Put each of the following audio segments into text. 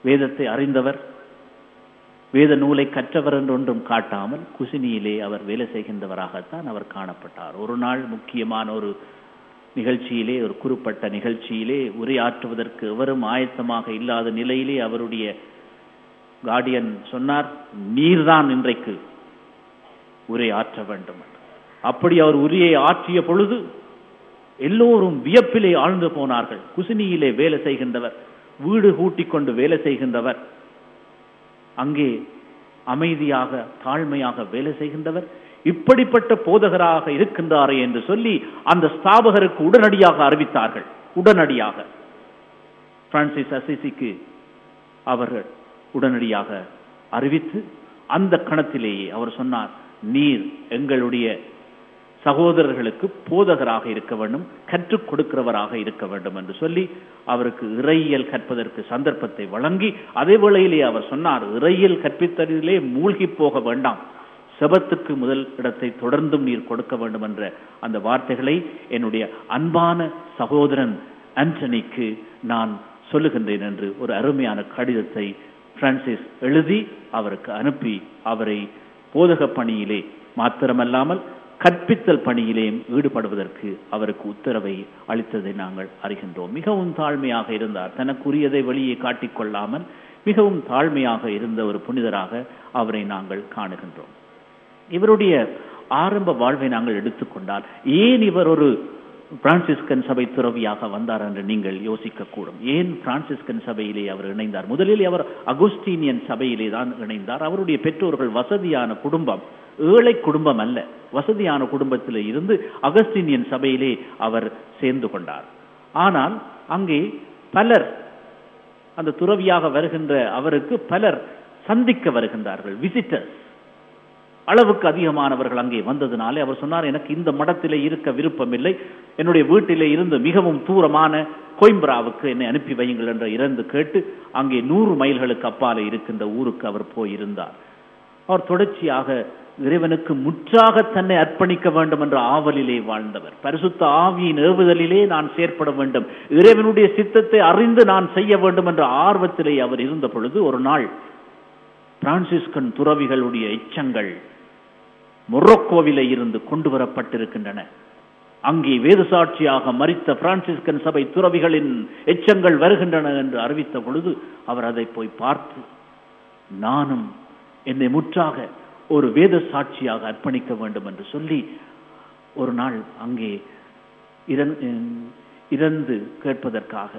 வேதத்தை அறிந்தவர் வேத நூலை கற்றவர் என்று ஒன்றும் காட்டாமல் குசினியிலே அவர் வேலை செய்கின்றவராகத்தான் அவர் காணப்பட்டார் ஒரு நாள் முக்கியமான ஒரு நிகழ்ச்சியிலே ஒரு குறிப்பிட்ட நிகழ்ச்சியிலே உரையாற்றுவதற்கு எவரும் ஆயத்தமாக இல்லாத நிலையிலே அவருடைய கார்டியன் சொன்னார் நீர்தான் இன்றைக்கு உரை ஆற்ற வேண்டும் என்று. அப்படி அவர் உரையை ஆற்றிய பொழுது எல்லோரும் வியப்பிலே ஆழ்ந்து போனார்கள் குசினியிலே வேலை செய்கின்றவர் வீடு கூட்டிக் கொண்டு வேலை செய்கின்றவர் அங்கே அமைதியாக தாழ்மையாக வேலை செய்கின்றவர் இப்படிப்பட்ட போதகராக இருக்கின்றாரே என்று சொல்லி அந்த ஸ்தாபகருக்கு உடனடியாக அறிவித்தார்கள் உடனடியாக பிரான்சிஸ் அசிசிக்கு அவர்கள் உடனடியாக அறிவித்து அந்த கணத்திலேயே அவர் சொன்னார் நீர் எங்களுடைய சகோதரர்களுக்கு போதகராக இருக்க வேண்டும் கற்றுக் கொடுக்கிறவராக இருக்க வேண்டும் என்று சொல்லி அவருக்கு இறையியல் கற்பதற்கு சந்தர்ப்பத்தை வழங்கி அதே வேளையிலே அவர் சொன்னார் இறையியல் கற்பித்தலிலே மூழ்கி போக வேண்டாம் செபத்துக்கு முதல் இடத்தை தொடர்ந்தும் நீர் கொடுக்க வேண்டும் என்ற அந்த வார்த்தைகளை என்னுடைய அன்பான சகோதரன் ஆண்டனிக்கு நான் சொல்லுகின்றேன் என்று ஒரு அருமையான கடிதத்தை பிரான்சிஸ் எழுதி அவருக்கு அனுப்பி அவரை போதக பணியிலே மாத்திரமல்லாமல் கற்பித்தல் பணியிலேயும் ஈடுபடுவதற்கு அவருக்கு உத்தரவை அளித்ததை நாங்கள் அறிகின்றோம் மிகவும் தாழ்மையாக இருந்தார் தனக்குரியதை வெளியே காட்டிக்கொள்ளாமல் மிகவும் தாழ்மையாக இருந்த ஒரு புனிதராக அவரை நாங்கள் காணுகின்றோம் இவருடைய ஆரம்ப வாழ்வை நாங்கள் எடுத்துக்கொண்டால் ஏன் இவர் ஒரு பிரான்சிஸ்கன் சபை துறவியாக வந்தார் என்று நீங்கள் யோசிக்க கூடும் ஏன் பிரான்சிஸ்கன் சபையிலே அவர் இணைந்தார் முதலில் அவர் அகுஸ்டீனியன் சபையிலே தான் இணைந்தார் அவருடைய பெற்றோர்கள் வசதியான குடும்பம் ஏழை குடும்பம் அல்ல வசதியான குடும்பத்தில் இருந்து அகஸ்டீனியன் சபையிலே அவர் சேர்ந்து கொண்டார் ஆனால் அங்கே பலர் அந்த துறவியாக வருகின்ற அவருக்கு பலர் சந்திக்க வருகின்றார்கள் விசிட்டர்ஸ் அளவுக்கு அதிகமானவர்கள் அங்கே வந்ததினாலே அவர் சொன்னார் எனக்கு இந்த மடத்திலே இருக்க விருப்பமில்லை என்னுடைய வீட்டிலே இருந்து மிகவும் தூரமான கோயம்பராவுக்கு என்னை அனுப்பி வையுங்கள் என்று இறந்து கேட்டு அங்கே நூறு மைல்களுக்கு அப்பாலே இருக்கின்ற ஊருக்கு அவர் போயிருந்தார் அவர் தொடர்ச்சியாக இறைவனுக்கு முற்றாக தன்னை அர்ப்பணிக்க வேண்டும் என்ற ஆவலிலே வாழ்ந்தவர் பரிசுத்த ஆவியின் ஏவுதலிலே நான் செயற்பட வேண்டும் இறைவனுடைய சித்தத்தை அறிந்து நான் செய்ய வேண்டும் என்ற ஆர்வத்திலே அவர் இருந்த பொழுது ஒரு நாள் பிரான்சிஸ்கன் துறவிகளுடைய எச்சங்கள் மொரோக்கோவிலே இருந்து கொண்டு வரப்பட்டிருக்கின்றன அங்கே வேத சாட்சியாக மறித்த பிரான்சிஸ்கன் சபை துறவிகளின் எச்சங்கள் வருகின்றன என்று அறிவித்த பொழுது அவர் அதை போய் பார்த்து நானும் என்னை முற்றாக ஒரு வேத சாட்சியாக அர்ப்பணிக்க வேண்டும் என்று சொல்லி ஒரு நாள் அங்கே இறந்து கேட்பதற்காக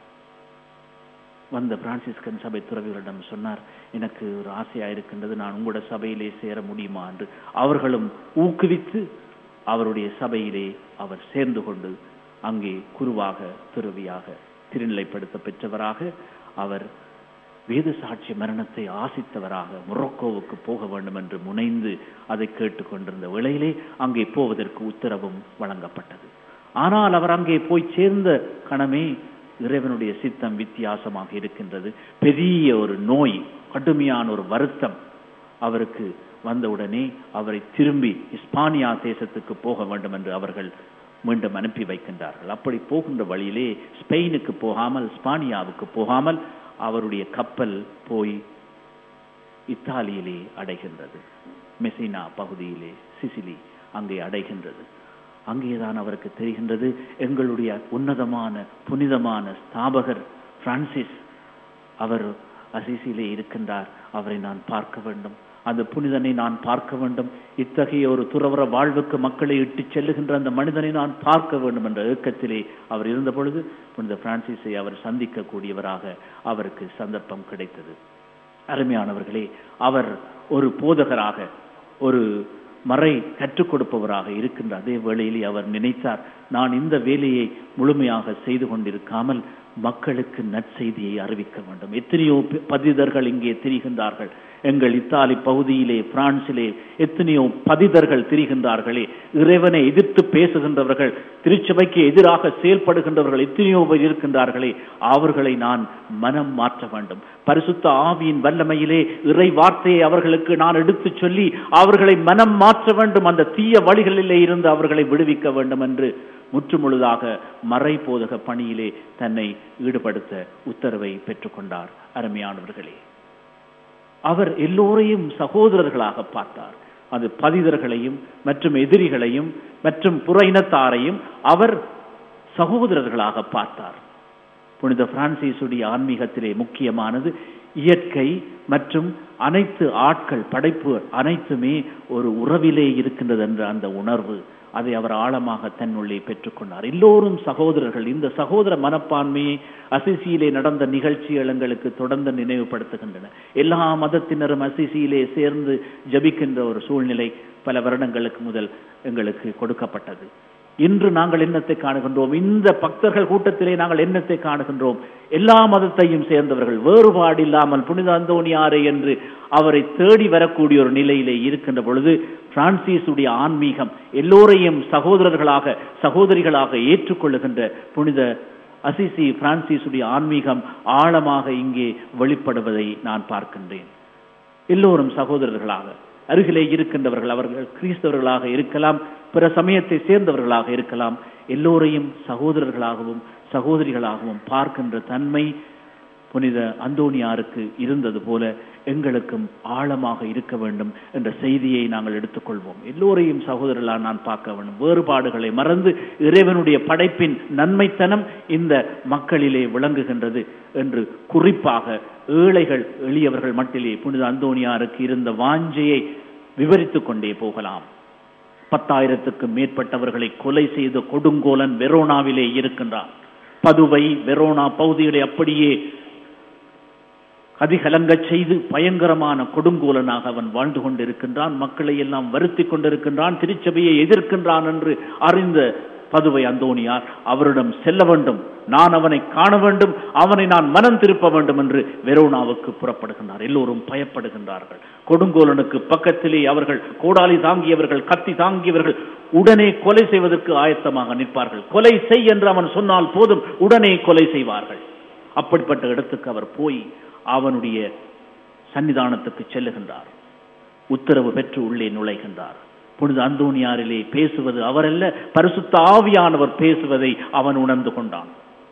வந்த பிரான்சிஸ்கன் சபை துறவிகளிடம் சொன்னார் எனக்கு ஒரு ஆசையா இருக்கின்றது நான் உங்களோட சபையிலே சேர முடியுமா என்று அவர்களும் ஊக்குவித்து அவருடைய சபையிலே அவர் சேர்ந்து கொண்டு அங்கே குருவாக துறவியாக திருநிலைப்படுத்த பெற்றவராக அவர் வேத சாட்சி மரணத்தை ஆசித்தவராக மொரோக்கோவுக்கு போக வேண்டும் என்று முனைந்து அதை கேட்டுக்கொண்டிருந்த வேளையிலே அங்கே போவதற்கு உத்தரவும் வழங்கப்பட்டது ஆனால் அவர் அங்கே போய் சேர்ந்த கணமே இறைவனுடைய சித்தம் வித்தியாசமாக இருக்கின்றது பெரிய ஒரு நோய் கடுமையான ஒரு வருத்தம் அவருக்கு வந்தவுடனே அவரை திரும்பி இஸ்பானியா தேசத்துக்கு போக வேண்டும் என்று அவர்கள் மீண்டும் அனுப்பி வைக்கின்றார்கள் அப்படி போகின்ற வழியிலே ஸ்பெயினுக்கு போகாமல் ஸ்பானியாவுக்கு போகாமல் அவருடைய கப்பல் போய் இத்தாலியிலே அடைகின்றது மெசினா பகுதியிலே சிசிலி அங்கே அடைகின்றது அங்கேதான் அவருக்கு தெரிகின்றது எங்களுடைய உன்னதமான புனிதமான ஸ்தாபகர் பிரான்சிஸ் அவர் அசிசியிலே இருக்கின்றார் அவரை நான் பார்க்க வேண்டும் அந்த புனிதனை நான் பார்க்க வேண்டும் இத்தகைய ஒரு துறவர வாழ்வுக்கு மக்களை இட்டு செல்லுகின்ற அந்த மனிதனை நான் பார்க்க வேண்டும் என்ற ஏக்கத்திலே அவர் இருந்த பொழுது புனித பிரான்சிஸை அவர் சந்திக்கக்கூடியவராக அவருக்கு சந்தர்ப்பம் கிடைத்தது அருமையானவர்களே அவர் ஒரு போதகராக ஒரு மறை கற்றுக் கொடுப்பவராக இருக்கின்ற அதே வேளையிலே அவர் நினைத்தார் நான் இந்த வேலையை முழுமையாக செய்து கொண்டிருக்காமல் மக்களுக்கு நற்செய்தியை அறிவிக்க வேண்டும் எத்தனையோ பதிதர்கள் இங்கே திரிகின்றார்கள் எங்கள் இத்தாலி பகுதியிலே பிரான்சிலே எத்தனையோ பதிதர்கள் திரிகின்றார்களே இறைவனை எதிர்த்து பேசுகின்றவர்கள் திருச்சபைக்கு எதிராக செயல்படுகின்றவர்கள் எத்தனையோ பேர் இருக்கின்றார்களே அவர்களை நான் மனம் மாற்ற வேண்டும் பரிசுத்த ஆவியின் வல்லமையிலே இறை வார்த்தையை அவர்களுக்கு நான் எடுத்து சொல்லி அவர்களை மனம் மாற்ற வேண்டும் அந்த தீய வழிகளிலே இருந்து அவர்களை விடுவிக்க வேண்டும் என்று முற்றுமுழுதாக மறை போதக பணியிலே தன்னை ஈடுபடுத்த உத்தரவை பெற்றுக்கொண்டார் அருமையானவர்களே அவர் எல்லோரையும் சகோதரர்களாக பார்த்தார் அது பதிதர்களையும் மற்றும் எதிரிகளையும் மற்றும் புற இனத்தாரையும் அவர் சகோதரர்களாக பார்த்தார் புனித பிரான்சிஸுடைய ஆன்மீகத்திலே முக்கியமானது இயற்கை மற்றும் அனைத்து ஆட்கள் படைப்பு அனைத்துமே ஒரு உறவிலே இருக்கின்றது என்ற அந்த உணர்வு அதை அவர் ஆழமாக தன்னுள்ளே பெற்றுக்கொண்டார் எல்லோரும் சகோதரர்கள் இந்த சகோதர மனப்பான்மையை அசிசியிலே நடந்த நிகழ்ச்சிகள் எங்களுக்கு தொடர்ந்து நினைவுபடுத்துகின்றன எல்லா மதத்தினரும் அசிசியிலே சேர்ந்து ஜபிக்கின்ற ஒரு சூழ்நிலை பல வருடங்களுக்கு முதல் எங்களுக்கு கொடுக்கப்பட்டது இன்று நாங்கள் என்னத்தை காணுகின்றோம் இந்த பக்தர்கள் கூட்டத்திலே நாங்கள் என்னத்தை காணுகின்றோம் எல்லா மதத்தையும் சேர்ந்தவர்கள் வேறுபாடு இல்லாமல் புனித அந்தோணியாரை என்று அவரை தேடி வரக்கூடிய ஒரு நிலையிலே இருக்கின்ற பொழுது பிரான்சிஸுடைய ஆன்மீகம் எல்லோரையும் சகோதரர்களாக சகோதரிகளாக ஏற்றுக்கொள்ளுகின்ற புனித அசிசி பிரான்சிஸுடைய ஆன்மீகம் ஆழமாக இங்கே வெளிப்படுவதை நான் பார்க்கின்றேன் எல்லோரும் சகோதரர்களாக அருகிலே இருக்கின்றவர்கள் அவர்கள் கிறிஸ்தவர்களாக இருக்கலாம் பிற சமயத்தை சேர்ந்தவர்களாக இருக்கலாம் எல்லோரையும் சகோதரர்களாகவும் சகோதரிகளாகவும் பார்க்கின்ற தன்மை புனித அந்தோனியாருக்கு இருந்தது போல எங்களுக்கும் ஆழமாக இருக்க வேண்டும் என்ற செய்தியை நாங்கள் எடுத்துக்கொள்வோம் எல்லோரையும் சகோதரர்களாக நான் பார்க்க வேண்டும் வேறுபாடுகளை மறந்து இறைவனுடைய படைப்பின் நன்மைத்தனம் இந்த மக்களிலே விளங்குகின்றது என்று குறிப்பாக ஏழைகள் எளியவர்கள் மட்டிலே புனித அந்தோனியாருக்கு இருந்த வாஞ்சையை விவரித்துக் கொண்டே போகலாம் பத்தாயிரத்துக்கும் மேற்பட்டவர்களை கொலை செய்த கொடுங்கோலன் வெரோனாவிலே இருக்கின்றான் பதுவை வெரோனா பகுதிகளை அப்படியே அதிகலங்கச் செய்து பயங்கரமான கொடுங்கோலனாக அவன் வாழ்ந்து கொண்டிருக்கின்றான் மக்களை எல்லாம் வருத்தி கொண்டிருக்கின்றான் திருச்சபையை எதிர்க்கின்றான் என்று அறிந்த பதுவை அந்தோனியார் அவரிடம் செல்ல வேண்டும் நான் அவனை காண வேண்டும் அவனை நான் மனம் திருப்ப வேண்டும் என்று வெரோனாவுக்கு புறப்படுகின்றார் எல்லோரும் பயப்படுகின்றார்கள் கொடுங்கோலனுக்கு பக்கத்திலே அவர்கள் கோடாலி தாங்கியவர்கள் கத்தி தாங்கியவர்கள் உடனே கொலை செய்வதற்கு ஆயத்தமாக நிற்பார்கள் கொலை செய் என்று அவன் சொன்னால் போதும் உடனே கொலை செய்வார்கள் அப்படிப்பட்ட இடத்துக்கு அவர் போய் அவனுடைய சன்னிதானத்துக்கு செல்லுகின்றார் உத்தரவு பெற்று உள்ளே நுழைகின்றார் புனித அந்தோனியாரிலே பேசுவது அவரல்ல பரிசுத்த ஆவியானவர் பேசுவதை அவன் உணர்ந்து கொண்டான்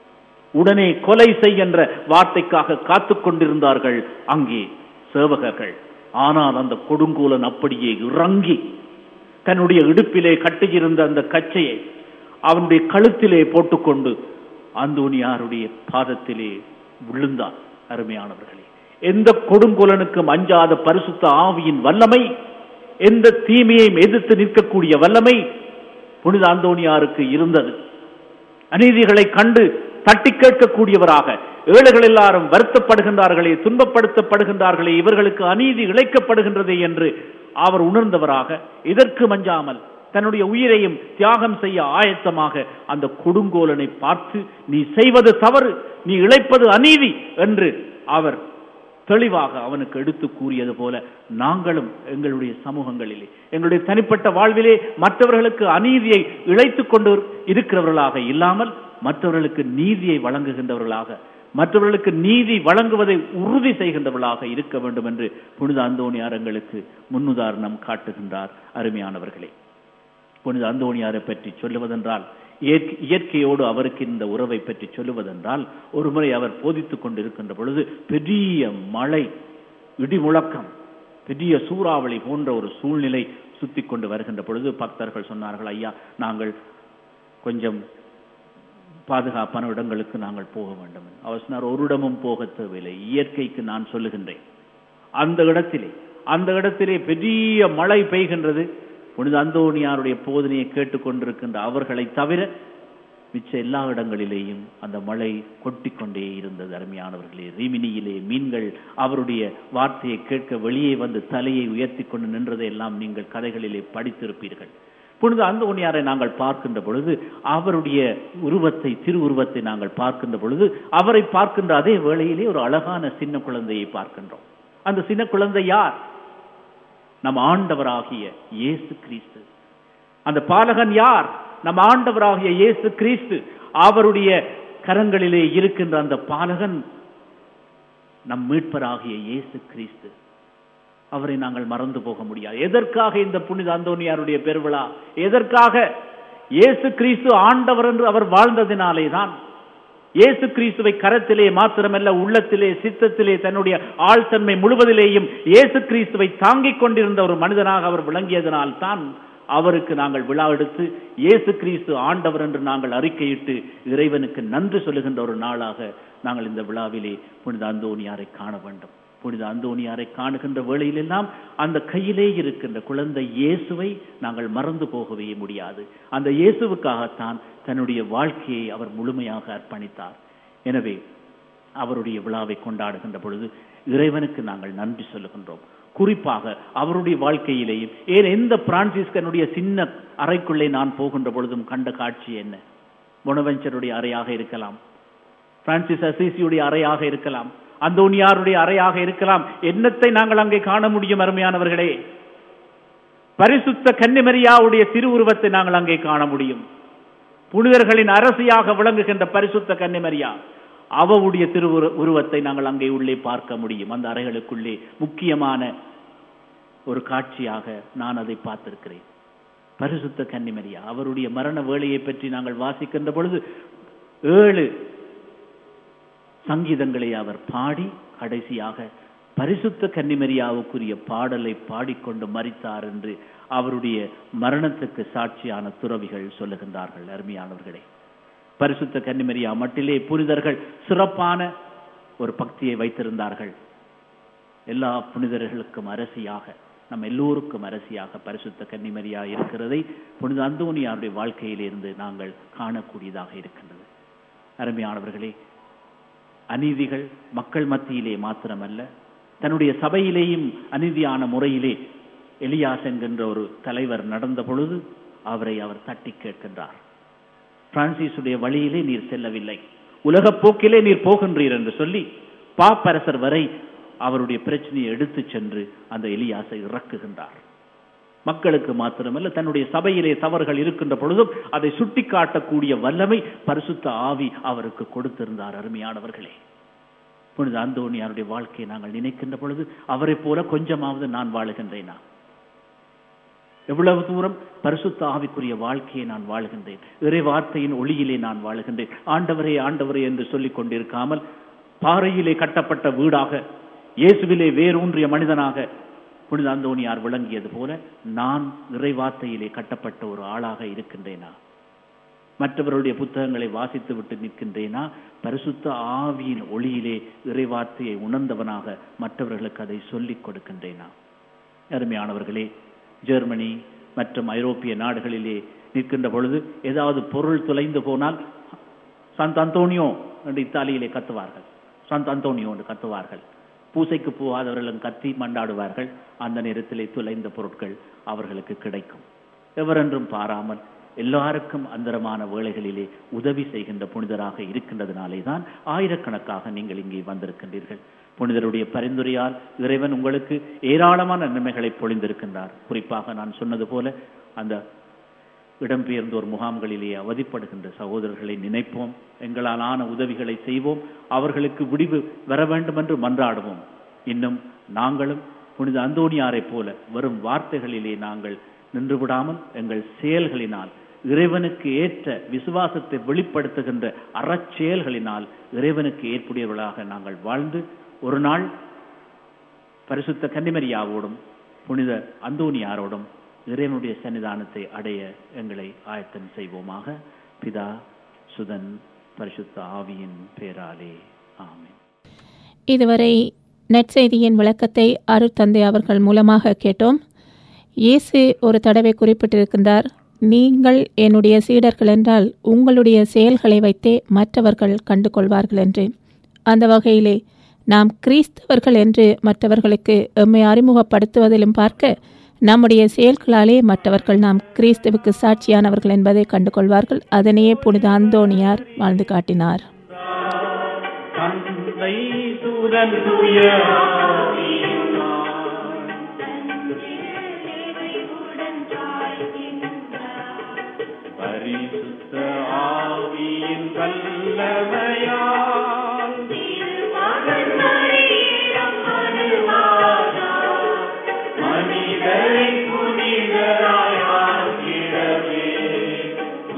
உடனே கொலை செய் என்ற வார்த்தைக்காக காத்து கொண்டிருந்தார்கள் அங்கே சேவகர்கள் ஆனால் அந்த கொடுங்கோலன் அப்படியே இறங்கி தன்னுடைய இடுப்பிலே கட்டியிருந்த அந்த கச்சையை அவனுடைய கழுத்திலே போட்டுக்கொண்டு அந்தோனியாருடைய பாதத்திலே விழுந்தான் அருமையானவர்களே எந்த கொடுங்கோலனுக்கும் அஞ்சாத பரிசுத்த ஆவியின் வல்லமை எந்த தீமையையும் எதிர்த்து நிற்கக்கூடிய வல்லமை புனித அந்தோனியாருக்கு இருந்தது அநீதிகளை கண்டு தட்டி கேட்கக்கூடியவராக ஏழைகள் எல்லாரும் வருத்தப்படுகின்றார்களே துன்பப்படுத்தப்படுகின்றார்களே இவர்களுக்கு அநீதி இழைக்கப்படுகின்றதே என்று அவர் உணர்ந்தவராக இதற்கு மஞ்சாமல் தன்னுடைய உயிரையும் தியாகம் செய்ய ஆயத்தமாக அந்த கொடுங்கோலனை பார்த்து நீ செய்வது தவறு நீ இழைப்பது அநீதி என்று அவர் தெளிவாக அவனுக்கு எடுத்து கூறியது போல நாங்களும் எங்களுடைய சமூகங்களிலே எங்களுடைய தனிப்பட்ட வாழ்விலே மற்றவர்களுக்கு அநீதியை இழைத்துக் கொண்டு இருக்கிறவர்களாக இல்லாமல் மற்றவர்களுக்கு நீதியை வழங்குகின்றவர்களாக மற்றவர்களுக்கு நீதி வழங்குவதை உறுதி செய்கின்றவர்களாக இருக்க வேண்டும் என்று புனித அந்தோணியார் எங்களுக்கு முன்னுதாரணம் காட்டுகின்றார் அருமையானவர்களே புனித அந்தோணியாரை பற்றி சொல்லுவதென்றால் இயற்கையோடு அவருக்கு இந்த உறவை பற்றி சொல்லுவதென்றால் ஒரு முறை அவர் போதித்துக் கொண்டிருக்கின்ற பொழுது பெரிய மழை இடிமுழக்கம் பெரிய சூறாவளி போன்ற ஒரு சூழ்நிலை சுத்தி கொண்டு வருகின்ற பொழுது பக்தர்கள் சொன்னார்கள் ஐயா நாங்கள் கொஞ்சம் பாதுகாப்பான இடங்களுக்கு நாங்கள் போக வேண்டும் அவர் சொன்னார் ஒரு இடமும் போக தேவையில்லை இயற்கைக்கு நான் சொல்லுகின்றேன் அந்த இடத்திலே அந்த இடத்திலே பெரிய மழை பெய்கின்றது புனித அந்தோணியாருடைய போதனையை கேட்டுக்கொண்டிருக்கின்ற அவர்களை தவிர மிச்ச எல்லா இடங்களிலேயும் அந்த மழை கொட்டிக்கொண்டே இருந்தது அருமையானவர்களே ரீமினியிலே மீன்கள் அவருடைய வார்த்தையை கேட்க வெளியே வந்து தலையை உயர்த்தி கொண்டு நின்றதை எல்லாம் நீங்கள் கதைகளிலே படித்திருப்பீர்கள் புனித அந்தோணியாரை நாங்கள் பார்க்கின்ற பொழுது அவருடைய உருவத்தை திருவுருவத்தை நாங்கள் பார்க்கின்ற பொழுது அவரை பார்க்கின்ற அதே வேளையிலே ஒரு அழகான சின்ன குழந்தையை பார்க்கின்றோம் அந்த சின்ன குழந்தை யார் நம் ஆண்டவராகிய இயேசு கிறிஸ்து அந்த பாலகன் யார் நம் ஆண்டவராகிய இயேசு கிறிஸ்து அவருடைய கரங்களிலே இருக்கின்ற அந்த பாலகன் நம் மீட்பராகிய இயேசு கிறிஸ்து அவரை நாங்கள் மறந்து போக முடியாது எதற்காக இந்த புனித அந்தோனியாருடைய பெருவிழா எதற்காக இயேசு கிறிஸ்து ஆண்டவர் என்று அவர் வாழ்ந்ததினாலே தான் இயேசு கிறிஸ்துவை கரத்திலே மாத்திரமல்ல உள்ளத்திலே சித்தத்திலே தன்னுடைய ஆழ்தன்மை முழுவதிலேயும் இயேசு கிறிஸ்துவை தாங்கிக் கொண்டிருந்த ஒரு மனிதனாக அவர் விளங்கியதனால் தான் அவருக்கு நாங்கள் விழா எடுத்து இயேசு கிறிஸ்து ஆண்டவர் என்று நாங்கள் அறிக்கையிட்டு இறைவனுக்கு நன்றி சொல்லுகின்ற ஒரு நாளாக நாங்கள் இந்த விழாவிலே புனித அந்தோனியாரை காண வேண்டும் புனித அந்தோனியாரை காணுகின்ற வேளையிலெல்லாம் அந்த கையிலே இருக்கின்ற குழந்தை இயேசுவை நாங்கள் மறந்து போகவே முடியாது அந்த இயேசுவுக்காகத்தான் தன்னுடைய வாழ்க்கையை அவர் முழுமையாக அர்ப்பணித்தார் எனவே அவருடைய விழாவை கொண்டாடுகின்ற பொழுது இறைவனுக்கு நாங்கள் நன்றி சொல்லுகின்றோம் குறிப்பாக அவருடைய வாழ்க்கையிலேயும் ஏன் எந்த பிரான்சிஸ்கனுடைய சின்ன அறைக்குள்ளே நான் போகின்ற பொழுதும் கண்ட காட்சி என்ன முனவெஞ்சருடைய அறையாக இருக்கலாம் பிரான்சிஸ் அசிசியுடைய அறையாக இருக்கலாம் அந்தோனியாருடைய அறையாக இருக்கலாம் என்னத்தை நாங்கள் அங்கே காண முடியும் அருமையானவர்களே பரிசுத்த கன்னிமரியாவுடைய திருவுருவத்தை நாங்கள் அங்கே காண முடியும் புனிதர்களின் அரசியாக விளங்குகின்ற பரிசுத்த கன்னிமரியா அவவுடைய திருவுரு உருவத்தை நாங்கள் அங்கே உள்ளே பார்க்க முடியும் அந்த அறைகளுக்குள்ளே முக்கியமான ஒரு காட்சியாக நான் அதை பார்த்திருக்கிறேன் பரிசுத்த கன்னிமரியா அவருடைய மரண வேளையை பற்றி நாங்கள் வாசிக்கின்ற பொழுது ஏழு சங்கீதங்களை அவர் பாடி கடைசியாக பரிசுத்த கன்னிமரியாவுக்குரிய பாடலை பாடிக்கொண்டு மறித்தார் என்று அவருடைய மரணத்துக்கு சாட்சியான துறவிகள் சொல்லுகின்றார்கள் அருமையானவர்களே பரிசுத்த கன்னிமரியா மட்டிலே புனிதர்கள் சிறப்பான ஒரு பக்தியை வைத்திருந்தார்கள் எல்லா புனிதர்களுக்கும் அரசியாக நம் எல்லோருக்கும் அரசியாக பரிசுத்த கன்னிமரியா இருக்கிறதை புனித அந்தோனியாருடைய வாழ்க்கையிலிருந்து நாங்கள் காணக்கூடியதாக இருக்கின்றது அருமையானவர்களே அநீதிகள் மக்கள் மத்தியிலே மாத்திரமல்ல தன்னுடைய சபையிலேயும் அநீதியான முறையிலே எலியாஸ் என்கின்ற ஒரு தலைவர் நடந்த பொழுது அவரை அவர் தட்டி கேட்கின்றார் பிரான்சிஸுடைய வழியிலே நீர் செல்லவில்லை உலகப் போக்கிலே நீர் போகின்றீர் என்று சொல்லி பாப்பரசர் வரை அவருடைய பிரச்சனையை எடுத்துச் சென்று அந்த எலியாசை இறக்குகின்றார் மக்களுக்கு மாத்திரமல்ல தன்னுடைய சபையிலே தவறுகள் இருக்கின்ற பொழுதும் அதை சுட்டிக்காட்டக்கூடிய வல்லமை பரிசுத்த ஆவி அவருக்கு கொடுத்திருந்தார் அருமையானவர்களே புனித அந்தோனியாருடைய வாழ்க்கையை நாங்கள் நினைக்கின்ற பொழுது அவரை போல கொஞ்சமாவது நான் வாழுகின்றேனா எவ்வளவு தூரம் பரிசுத்த ஆவிக்குரிய வாழ்க்கையை நான் வாழ்கின்றேன் இறை வார்த்தையின் ஒளியிலே நான் வாழுகின்றேன் ஆண்டவரே ஆண்டவரே என்று சொல்லிக் கொண்டிருக்காமல் பாறையிலே கட்டப்பட்ட வீடாக இயேசுவிலே வேரூன்றிய மனிதனாக புனித அந்தோனியார் விளங்கியது போல நான் இறை வார்த்தையிலே கட்டப்பட்ட ஒரு ஆளாக இருக்கின்றேனா மற்றவருடைய புத்தகங்களை வாசித்து விட்டு நிற்கின்றேனா பரிசுத்த ஆவியின் ஒளியிலே இறைவார்த்தையை உணர்ந்தவனாக மற்றவர்களுக்கு அதை சொல்லிக் கொடுக்கின்றேனா அருமையானவர்களே ஜெர்மனி மற்றும் ஐரோப்பிய நாடுகளிலே நிற்கின்ற பொழுது ஏதாவது பொருள் தொலைந்து போனால் சந்த் அந்தோனியோ என்று இத்தாலியிலே கத்துவார்கள் சந்த் அந்தோனியோ என்று கத்துவார்கள் பூசைக்கு போகாதவர்களும் கத்தி மண்டாடுவார்கள் அந்த நேரத்திலே துளைந்த பொருட்கள் அவர்களுக்கு கிடைக்கும் எவரென்றும் பாராமல் எல்லாருக்கும் அந்தரமான வேளைகளிலே உதவி செய்கின்ற புனிதராக இருக்கின்றதுனாலே தான் ஆயிரக்கணக்காக நீங்கள் இங்கே வந்திருக்கின்றீர்கள் புனிதருடைய பரிந்துரையால் இறைவன் உங்களுக்கு ஏராளமான நன்மைகளை பொழிந்திருக்கின்றார் குறிப்பாக நான் சொன்னது போல அந்த இடம்பெயர்ந்தோர் முகாம்களிலே அவதிப்படுகின்ற சகோதரர்களை நினைப்போம் எங்களால் ஆன உதவிகளை செய்வோம் அவர்களுக்கு விடிவு வர வேண்டும் என்று மன்றாடுவோம் இன்னும் நாங்களும் புனித அந்தோனியாரைப் போல வெறும் வார்த்தைகளிலே நாங்கள் நின்று விடாமல் எங்கள் செயல்களினால் இறைவனுக்கு ஏற்ற விசுவாசத்தை வெளிப்படுத்துகின்ற அறச்செயல்களினால் இறைவனுக்கு ஏற்புடையவர்களாக நாங்கள் வாழ்ந்து ஒரு நாள் பரிசுத்த கன்னிமரியாவோடும் புனித அந்தோனியாரோடும் இறைவனுடைய சன்னிதானத்தை அடைய எங்களை ஆயத்தம் செய்வோமாக பிதா சுதன் பரிசுத்த ஆவியின் பேராலே ஆமென் இதுவரை நற்செய்தியின் விளக்கத்தை அருட்தந்தை அவர்கள் மூலமாக கேட்டோம் இயேசு ஒரு தடவை குறிப்பிட்டிருக்கின்றார் நீங்கள் என்னுடைய சீடர்கள் என்றால் உங்களுடைய செயல்களை வைத்தே மற்றவர்கள் கண்டு கொள்வார்கள் என்று அந்த வகையிலே நாம் கிறிஸ்தவர்கள் என்று மற்றவர்களுக்கு எம்மை அறிமுகப்படுத்துவதிலும் பார்க்க நம்முடைய செயல்களாலே மற்றவர்கள் நாம் கிறிஸ்துவுக்கு சாட்சியானவர்கள் என்பதை கண்டுகொள்வார்கள் அதனையே புனித அந்தோணியார் வாழ்ந்து காட்டினார் தந்தை சூரன் தூய பரிசுத்த ஆவியின் வல்லமையால் மனிதரை புனிதராய் ஆக்கிடவே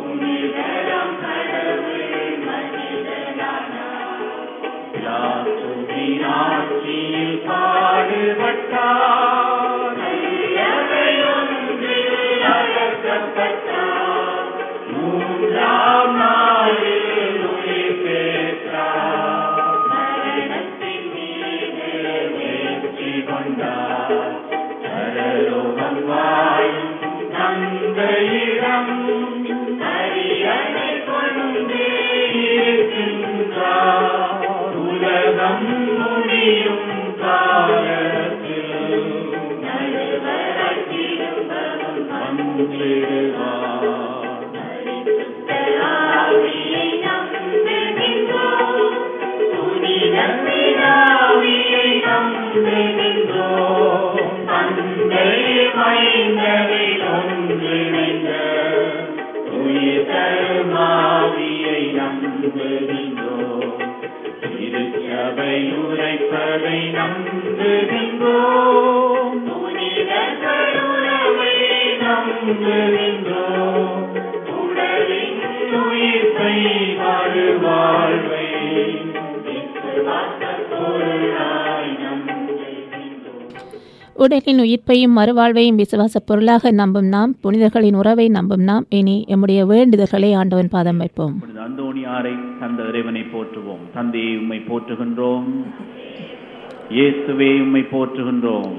உறவை நம்புகின்றோம் புனிதர்கள் உறவை நம்புகின்றோம். உடலின் உயிர்ப்பை மறுவாழ்வை விசுவாசப் பொருளாய் நம்புகின்றோம். உடலின் உயிர்ப்பையும் மறுவாழ்வையும் விசுவாசப் பொருளாக நம்பும் நாம் புனிதர்களின் உறவை நம்பும் நாம் இனி எம்முடைய வேண்டுதல்களை ஆண்டவன் பாதம் வைப்போம் புனித அந்தோணியாரை தந்த இறைவனை போற்றுவோம் தந்தையை உம்மை போற்றுகின்றோம் இயேசுவே உம்மை போற்றுகின்றோம்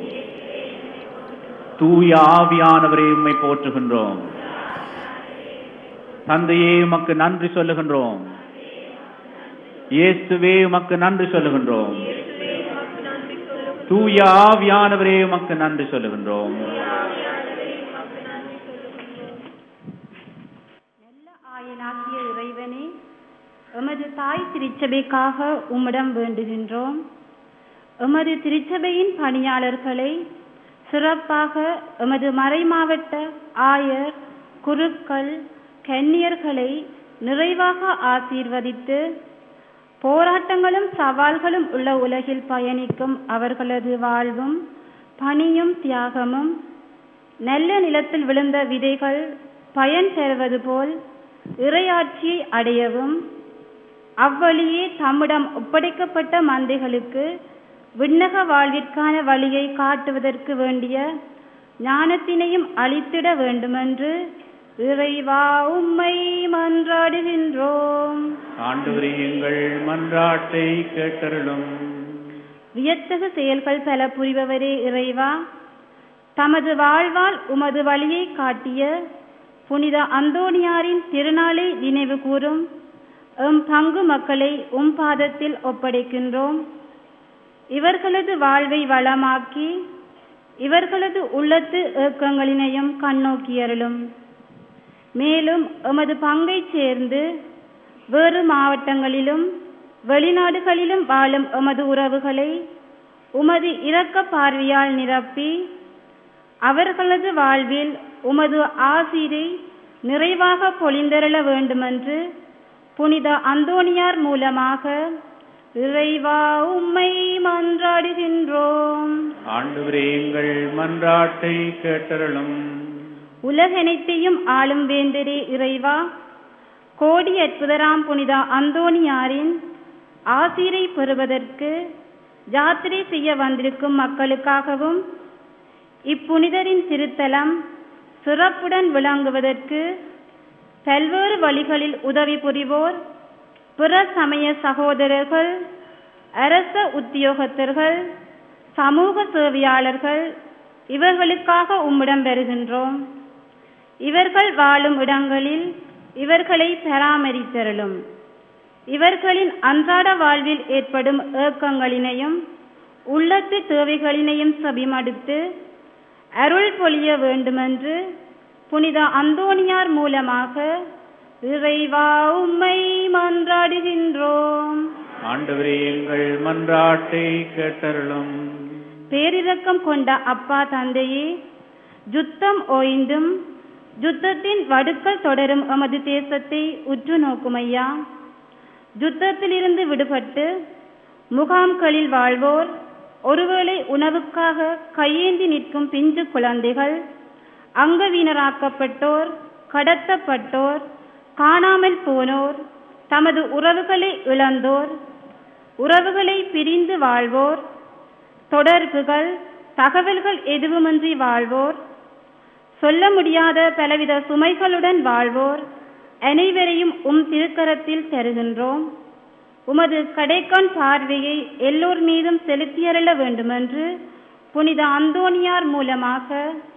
தூய ஆவியானவரை உம்மை போற்றுகின்றோம் தந்தையே உமக்கு நன்றி சொல்லுகின்றோம் இயேசுவே உமக்கு நன்றி சொல்லுகின்றோம் தூய ஆவியானவரே உமக்கு நன்றி சொல்லுகின்றோம் நல்ல ஆயனாகிய இறைவனே எமது தாய் திருச்சபைக்காக உம்மிடம் வேண்டுகின்றோம் எமது திருச்சபையின் பணியாளர்களை சிறப்பாக எமது மறைமாவட்ட ஆயர் குருக்கள் கன்னியர்களை நிறைவாக ஆசீர்வதித்து போராட்டங்களும் சவால்களும் உள்ள உலகில் பயணிக்கும் அவர்களது வாழ்வும் பணியும் தியாகமும் நல்ல நிலத்தில் விழுந்த விதைகள் பயன் பெறுவது போல் இறையாட்சியை அடையவும் அவ்வழியே தம்மிடம் ஒப்படைக்கப்பட்ட மந்தைகளுக்கு விண்ணக வாழ்விற்கான வழியை காட்டுவதற்கு வேண்டிய ஞானத்தினையும் அளித்திட வேண்டுமென்று இறைவா உம்மை மன்றாடுகின்றோம் ஆண்டவரே எங்கள் மன்றாட்டை கேட்டருளும் வியத்தகு செயல்கள் பல புரிபவரே இறைவா தமது வாழ்வால் உமது வழியை காட்டிய புனித அந்தோணியாரின் திருநாளை நினைவு கூறும் எம் பங்கு மக்களை உம் பாதத்தில் ஒப்படைக்கின்றோம் இவர்களது வாழ்வை வளமாக்கி இவர்களது உள்ளத்து ஏக்கங்களினையும் கண்ணோக்கியருளும் மேலும் எமது பங்கைச் சேர்ந்து வேறு மாவட்டங்களிலும் வெளிநாடுகளிலும் வாழும் எமது உறவுகளை உமது இரக்க பார்வையால் நிரப்பி அவர்களது வாழ்வில் உமது ஆசிரை நிறைவாக பொழிந்தருள வேண்டுமென்று புனித அந்தோணியார் மூலமாக இறைவா உம்மை மன்றாடுகின்றோம் ஆண்டவரே எங்கள் மன்றாட்டை கேட்டருளும் உலகனைத்தையும் ஆளும் வேந்தரே இறைவா கோடி அற்புதராம் புனித அந்தோணியாரின் ஆசிரை பெறுவதற்கு யாத்திரை செய்ய வந்திருக்கும் மக்களுக்காகவும் இப்புனிதரின் திருத்தலம் சிறப்புடன் விளங்குவதற்கு பல்வேறு வழிகளில் உதவி புரிவோர் பிற சமய சகோதரர்கள் அரச உத்தியோகத்தர்கள் சமூக சேவையாளர்கள் இவர்களுக்காக உம்மிடம் பெறுகின்றோம் இவர்கள் வாழும் இடங்களில் இவர்களை பராமரித்தருளும் இவர்களின் அன்றாட வாழ்வில் ஏற்படும் ஏக்கங்களினையும் உள்ளத்து தேவைகளினையும் செவிமடுத்து அருள் பொழிய வேண்டுமென்று புனித அந்தோணியார் மூலமாக இறைவா உம்மை மன்றாடுகின்றோம் ஆண்டவரே எங்கள் மன்றாட்டை கேட்டருளும் பேரிரக்கம் கொண்ட அப்பா தந்தையே யுத்தம் ஓய்ந்தும் யுத்தத்தின் வடுக்கள் தொடரும் எமது தேசத்தை உற்று நோக்குமையா யுத்தத்திலிருந்து விடுபட்டு முகாம்களில் வாழ்வோர் ஒருவேளை உணவுக்காக கையேந்தி நிற்கும் பிஞ்சு குழந்தைகள் அங்கவீனராக்கப்பட்டோர் கடத்தப்பட்டோர் காணாமல் போனோர் தமது உறவுகளை இழந்தோர் உறவுகளை பிரிந்து வாழ்வோர் தொடர்புகள் தகவல்கள் எதுவுமின்றி வாழ்வோர் சொல்ல முடியாத பலவித சுமைகளுடன் வாழ்வோர் அனைவரையும் உம் திருக்கரத்தில் தருகின்றோம் உமது கடைக்கான் பார்வையை எல்லோர் மீதும் செலுத்தியருள வேண்டுமென்று புனித அந்தோணியார் மூலமாக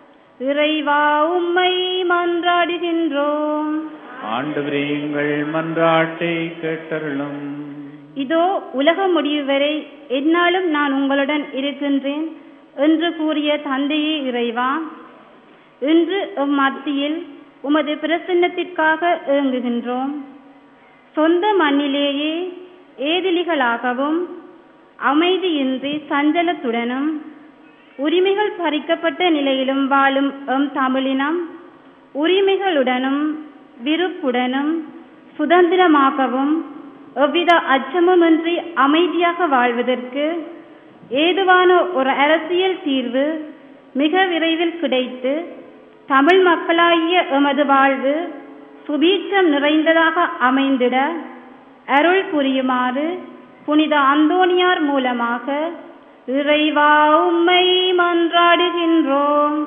இறைவா உம்மை மன்றாடுகின்றோம் ஆண்டவரே எங்கள் மன்றாட்டை கேட்டருளும் இதோ உலக முடிவு வரை எந்நாளும் நான் உங்களுடன் இருக்கின்றேன் என்று கூறிய தந்தையே இறைவா இன்று மத்தியில் உமது பிரசன்னத்திற்காக ஏங்குகின்றோம் சொந்த மண்ணிலேயே ஏதிலிகளாகவும் அமைதியின்றி சஞ்சலத்துடனும் உரிமைகள் பறிக்கப்பட்ட நிலையிலும் வாழும் எம் தமிழினம் உரிமைகளுடனும் விருப்புடனும் சுதந்திரமாகவும் எவ்வித அச்சமுமின்றி அமைதியாக வாழ்வதற்கு ஏதுவான ஒரு அரசியல் தீர்வு மிக விரைவில் கிடைத்து தமிழ் மக்களாகிய எமது வாழ்வு சுபீட்சம் நிறைந்ததாக அமைந்திட அருள் புரியுமாறு புனித அந்தோணியார் மூலமாக இறைவா உம்மை மன்றாடுகின்றோம்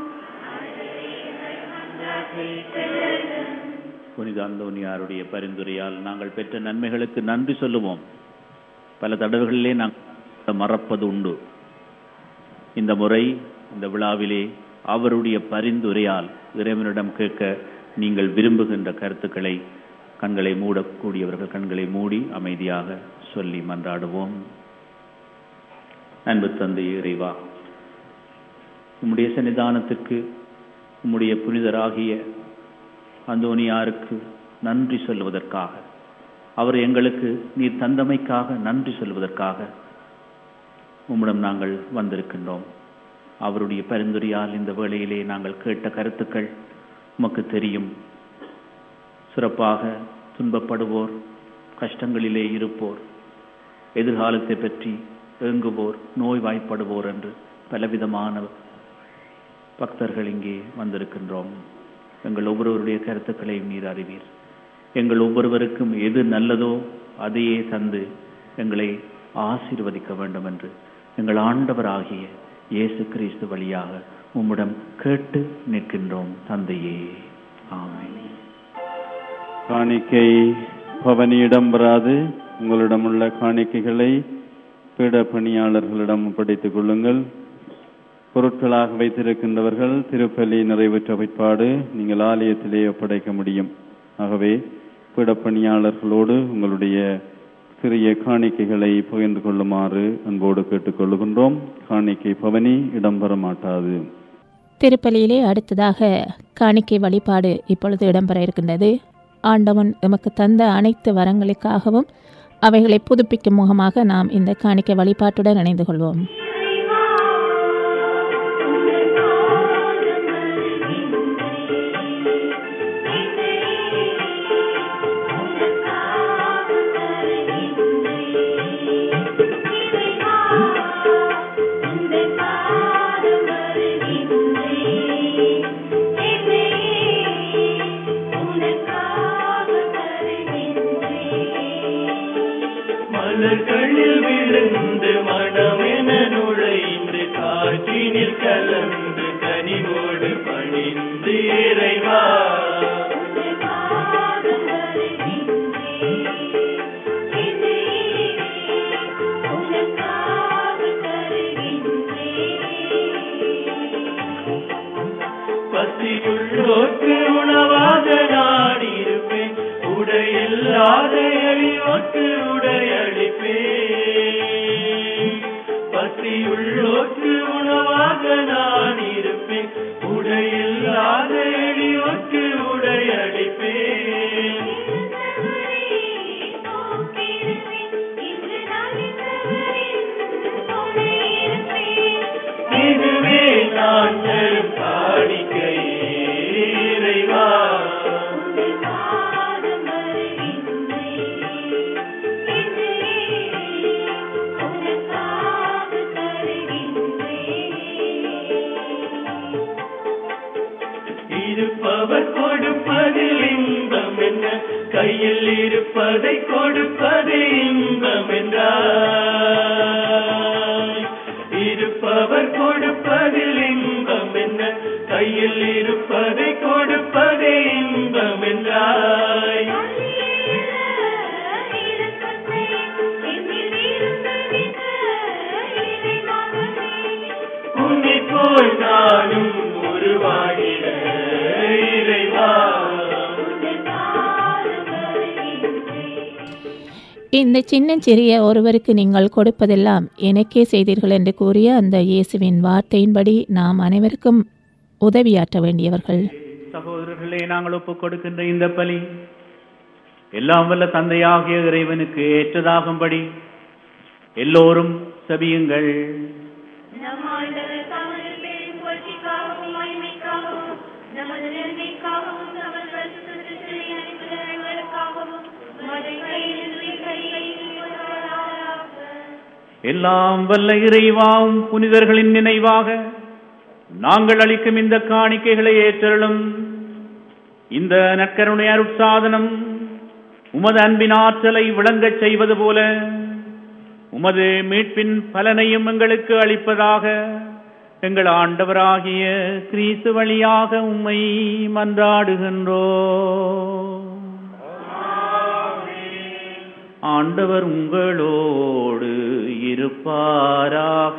புனித அந்தோனியாருடைய பரிந்துரையால் நாங்கள் பெற்ற நன்மைகளுக்கு நன்றி சொல்லுவோம் பல தடவைகளிலே நாங்கள் மறப்பது உண்டு இந்த முறை இந்த விழாவிலே அவருடைய பரிந்துரையால் இறைவனிடம் கேட்க நீங்கள் விரும்புகின்ற கருத்துக்களை கண்களை மூடக்கூடியவர்கள் கண்களை மூடி அமைதியாக சொல்லி மன்றாடுவோம் அன்பு தந்தை இறைவா உம்முடைய சன்னிதானத்துக்கு உம்முடைய புனிதராகிய அந்தோனியாருக்கு நன்றி சொல்வதற்காக அவர் எங்களுக்கு நீர் தந்தமைக்காக நன்றி சொல்வதற்காக உம்மிடம் நாங்கள் வந்திருக்கின்றோம் அவருடைய பரிந்துரையால் இந்த வேளையிலே நாங்கள் கேட்ட கருத்துக்கள் உமக்கு தெரியும் சிறப்பாக துன்பப்படுவோர் கஷ்டங்களிலே இருப்போர் எதிர்காலத்தை பற்றி ஏங்குவோர் நோய்வாய்ப்படுவோர் என்று பலவிதமான பக்தர்கள் இங்கே வந்திருக்கின்றோம் எங்கள் ஒவ்வொருவருடைய கருத்துக்களையும் நீர் அறிவீர் எங்கள் ஒவ்வொருவருக்கும் எது நல்லதோ அதையே தந்து எங்களை ஆசீர்வதிக்க வேண்டும் என்று எங்கள் ஆண்டவராகிய இயேசு கிறிஸ்து வழியாக உம்மிடம் கேட்டு நிற்கின்றோம் தந்தையே ஆமென் காணிக்கை பவனியிடம் வராது உங்களிடம் உள்ள காணிக்கைகளை பீட பணியாளர்களிடம் ஒப்படைத்துக் கொள்ளுங்கள் பொருட்களாக வைத்திருக்கின்றவர்கள் திருப்பலி நிறைவேற்ற பிற்பாடு நீங்கள் ஆலயத்திலே ஒப்படைக்க முடியும் ஆகவே பீடப்பணியாளர்களோடு உங்களுடைய சிறிய காணிக்கைகளை பகிர்ந்து கொள்ளுமாறு அன்போடு கேட்டுக்கொள்ளுகின்றோம் காணிக்கை பவனி இடம்பெற மாட்டாது திருப்பலியிலே அடுத்ததாக காணிக்கை வழிபாடு இப்பொழுது இடம்பெற இருக்கின்றது ஆண்டவன் எமக்கு தந்த அனைத்து வரங்களுக்காகவும் அவைகளை புதுப்பிக்கும் முகமாக நாம் இந்த காணிக்கை வழிபாட்டுடன் இணைந்து கொள்வோம் மலர்களில் விழுந்து மனமென நுழைந்து காற்றினில் கலந்து கனிவோடு பணிந்து இறைவா பசியுள்ளோர்க்கு உணவாக நான் இருப்பேன் உடையில்லாத எளியோர்க்கு உடையளிப்பேன் பசியுள்ளோர்க்கு உணவாக நான் இருப்பேன் உடையில்லாத எளியோர்க்கு உடையளிப்பேன் இதுவே நான் தரும் காணிக்கையே இறைவா இருப்பவர் கொடுப்பதில் இன்பம் என்ன கையில் இருப்பதை கொடுப்பது இன்பம் என்றாய் இருப்பவர் கொடுப்பதில் இன்பம் என்ன கையில் இருப்பதை கொடுப்பது இன்பம் என்றாய் உன்னை போல் நானும் உருவாகிட இறைவா இந்த சின்ன சிறிய ஒருவருக்கு நீங்கள் கொடுப்பதெல்லாம் எனக்கே செய்தீர்கள் என்று கூறிய அந்த இயேசுவின் வார்த்தையின்படி நாம் அனைவருக்கும் உதவியாற்ற வேண்டியவர்கள் சகோதரர்களே நாங்கள் ஒப்புக் கொடுக்கின்ற இந்த பலி எல்லாம் வல்ல தந்தையாகிய இறைவனுக்கு ஏற்றதாகும்படி எல்லோரும் செபியுங்கள் எல்லாம் வல்ல இறைவாவும் புனிதர்களின் நினைவாக நாங்கள் அளிக்கும் இந்த காணிக்கைகளை ஏற்றலும் இந்த நற்கருணை அருட்சாதனம் உமது அன்பின் ஆற்றலை விளங்கச் செய்வது போல உமது மீட்பின் பலனையும் எங்களுக்கு அளிப்பதாக எங்கள் ஆண்டவராகிய கிறிஸ்து வழியாக உம்மை மன்றாடுகின்றோ ஆண்டவர் உங்களோடு இருப்பாராக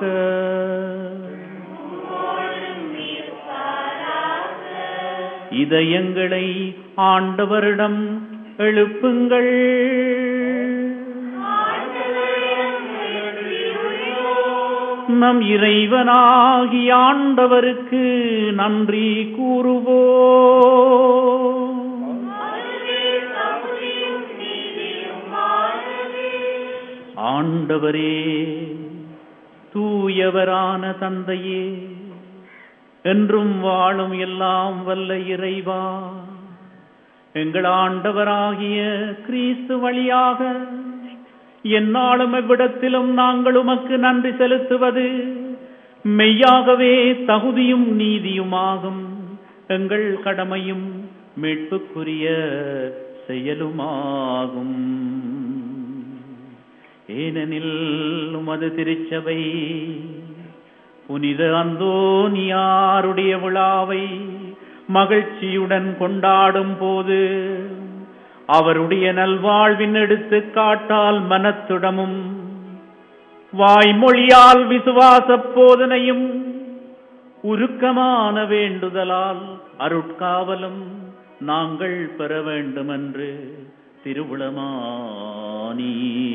இதயங்களை ஆண்டவரிடம் எழுப்புங்கள் நம் இறைவனாகி ஆண்டவருக்கு நன்றி கூறுவோம் ஆண்டவரே தூயவரான தந்தையே என்றும் வாழும் எல்லாம் வல்ல இறைவா எங்கள் ஆண்டவராகிய கிறிஸ்து வழியாக எந்நாளும் எவ்விடத்திலும் நாங்கள் உமக்கு நன்றி செலுத்துவது மெய்யாகவே தகுதியும் நீதியுமாகும் எங்கள் கடமையும் மீட்புக்குரிய செயலுமாகும் ஏனெனில் உமது திருச்சபை புனித அந்தோனியாருடைய விழாவை மகிழ்ச்சியுடன் கொண்டாடும் போது அவருடைய நல்வாழ்வின் எடுத்துக்காட்டால் மனத்துடமும் வாய்மொழியால் விசுவாச போதனையும் உருக்கமான வேண்டுதலால் அருட்காவலும் நாங்கள் பெற வேண்டுமென்று திருவுளமானி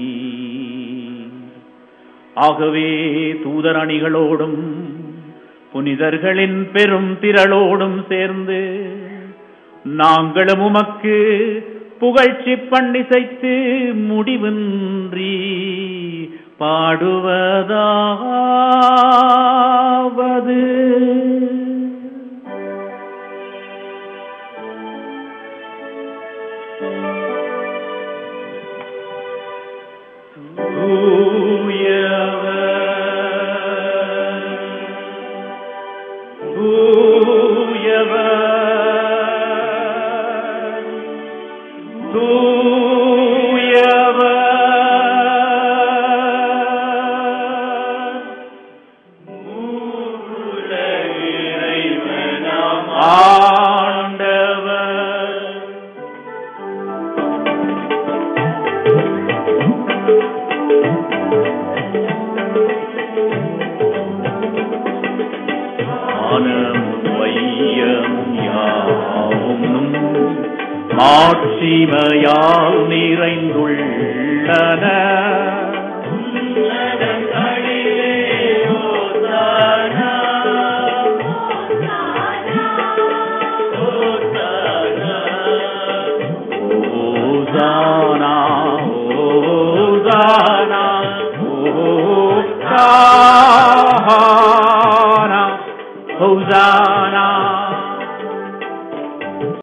ஆகவே தூதரணிகளோடும் புனிதர்களின் பெரும் திரளோடும் சேர்ந்து நாங்களும் உமக்கு புகழ்ச்சி பண்ணிசைத்து முடிவின்றி பாடுவதாவது ஆண்டவர் ஆனமும் வையமும் யாவும் மாட்சிமையால் நிறைந்துள்ளன ஓசானா ஓசானா ஓசானா Hosanna,